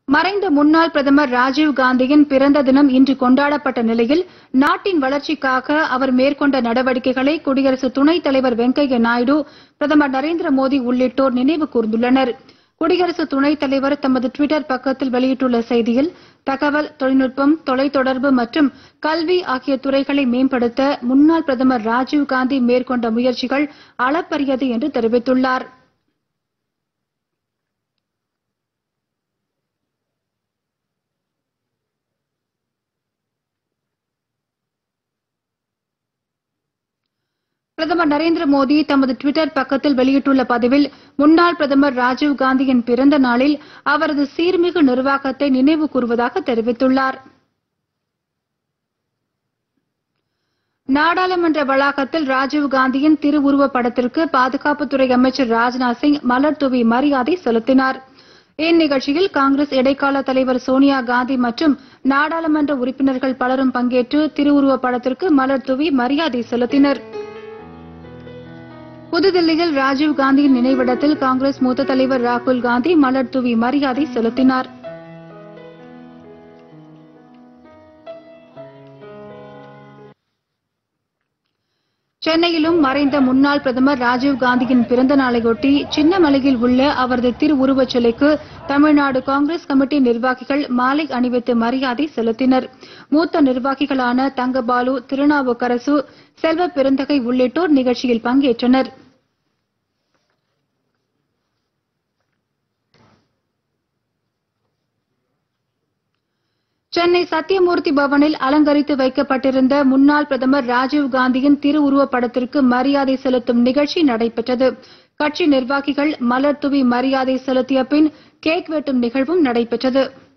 மறைந்த முன்னாள் பிரதமர் ராஜீவ் காந்தியின் பிறந்த தினம் இன்று கொண்டாடப்பட்ட நிலையில் நாட்டின் வளர்ச்சிக்காக அவர் மேற்கொண்ட நடவடிக்கைகளை குடியரசு துணைத் தலைவர் வெங்கையா நாயுடு பிரதமர் நரேந்திர மோடி உள்ளிட்டோர் நினைவு கூர்ந்துள்ளனர் குடியரசு துணைத் தலைவர் தமது டுவிட்டர் பக்கத்தில் வெளியிட்டுள்ள செய்தியில் தகவல் தொழில்நுட்பம் தொலைத்தொடர்பு மற்றும் கல்வி ஆகிய துறைகளை மேம்படுத்த முன்னாள் பிரதமர் ராஜீவ் காந்தி மேற்கொண்ட முயற்சிகள் அளப்பரியது என்று தெரிவித்துள்ளார் பிரதமர் நரேந்திர மோடி தமது டுவிட்டர் பக்கத்தில் வெளியிட்டுள்ள பதிவில் முன்னாள் பிரதமர் ராஜீவ் காந்தியின் பிறந்த நாளில் அவரது சீர்மிகு நிர்வாகத்தை நினைவு கூறுவதாக தெரிவித்துள்ளார் நாடாளுமன்ற வளாகத்தில் ராஜீவ் காந்தியின் திருவுருவப் படத்திற்கு பாதுகாப்புத்துறை அமைச்சர் ராஜ்நாத் சிங் மலர் தூவி மரியாதை செலுத்தினார் இந்நிகழ்ச்சியில் காங்கிரஸ் இடைக்கால தலைவர் சோனியா காந்தி மற்றும் நாடாளுமன்ற உறுப்பினர்கள் பலரும் பங்கேற்று திருவுருவப் படத்திற்கு மலர் தூவி மரியாதை செலுத்தினர் புதுதில்லியில் ராஜீவ் காந்தியின் நினைவிடத்தில் காங்கிரஸ் மூத்த தலைவர் ராகுல் காந்தி மலர் தூவி மரியாதை செலுத்தினார் சென்னையிலும் மறைந்த முன்னாள் பிரதமர் ராஜீவ் காந்தியின் பிறந்த நாளையொட்டி சின்னமலையில் உள்ள அவரது திருவுருவச் சிலைக்கு தமிழ்நாடு காங்கிரஸ் கமிட்டி நிர்வாகிகள் மாலை அணிவித்து மரியாதை செலுத்தினர் மூத்த நிர்வாகிகளான தங்கபாலு திருநாவுக்கரசு செல்வ பெருந்தகை உள்ளிட்டோர் நிகழ்ச்சியில் பங்கேற்றனர் சென்னை சத்தியமூர்த்தி பவனில் அலங்கரித்து வைக்கப்பட்டிருந்த முன்னாள் பிரதமர் ராஜீவ் காந்தியின் திருவுருவப் படத்திற்கு மரியாதை செலுத்தும் நிகழ்ச்சி நடைபெற்றது கட்சி நிர்வாகிகள் மலர் தூவி மரியாதை செலுத்திய பின் கேக் வெட்டும் நிகழ்வும் நடைபெற்றது